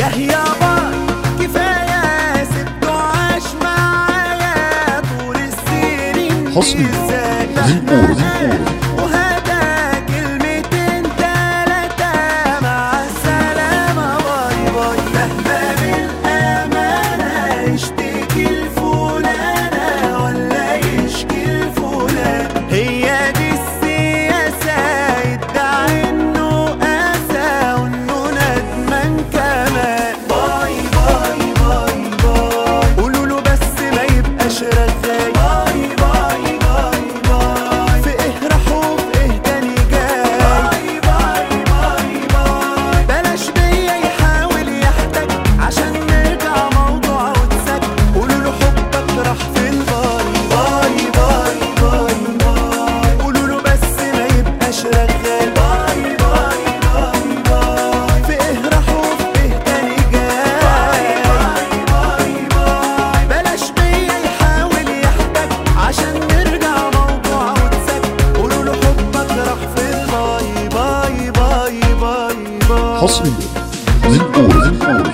ياه يابا كفاية سبته عاش معايا طول السنين حصري. ازاي زنقور، زنقور. وهذا كلمتين تلاتة مع السلامة باي باي مهما بالأمانة يشتكي الفلانة ولا يشكي الفلان هي دي السياسة يدعي انه قاسى وانه ندمان كمان باي باي باي باي قولوا له بس ما يبقاش رغاي باي باي باي باي في ايه راح وفي ايه تاني جاي باي باي باي باي بلاش بيا يحاول يحتاج عشان نرجع موضوع وتسك قولوا له حبك راح فين باي باي باي باي باي قولوا له بس ما يبقاش رغاي باي باي باي باي في ايه راح وفي ايه تاني جاي باي باي باي بلاش بيا يحاول يحتاج عشان نرجع موضوع وتسك قولوا له حبك راح فين باي باي باي باي باي حصري زنقور زنقور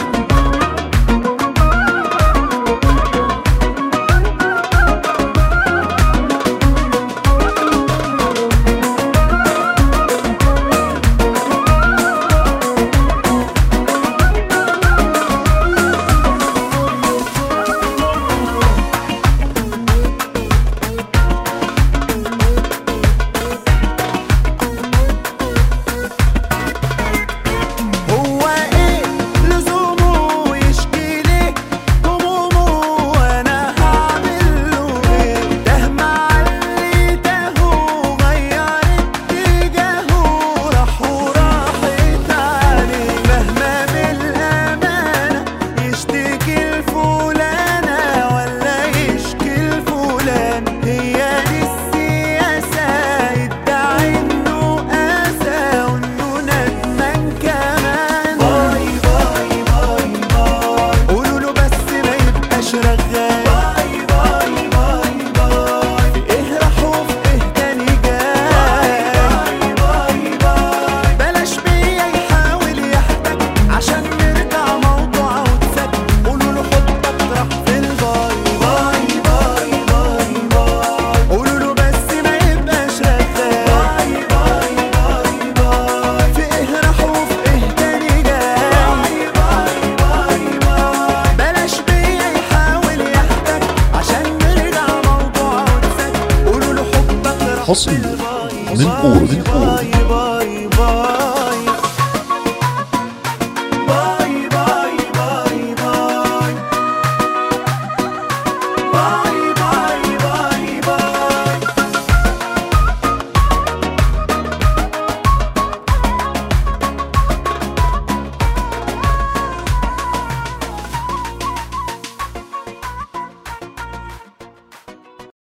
هو ايه لزومه يشكي ليه همومه وانا هعمل له ايه ده مع اللي تاهو غير اتجاهه راح وراحت عليه مهما بالامانه يشتكي الفلانه ولا يشكي الفلان هي دي السياسه يدعي انه قاسى وانه ندمان كمان باي باي باي باي قولوا له بس ما يبقاش رغاي باي باي باي باي في ايه راح وفي ايه تاني جاي باي باي باي بلاش بيا يحاول يحتاج عشان نرجع موضوع وتسك قولوا له حبك راح في الباي باي باي باي باي قولوا له بس ما يبقاش رغاي باي باي باي باي في ايه راح وفي ايه تاني جاي باي باي باي بلاش بيا يحاول يحتاج عشان نرجع موضوع وتسك قولوا له حبك راح في حصري. الباي زنقور، باي زنقور. باي باي باي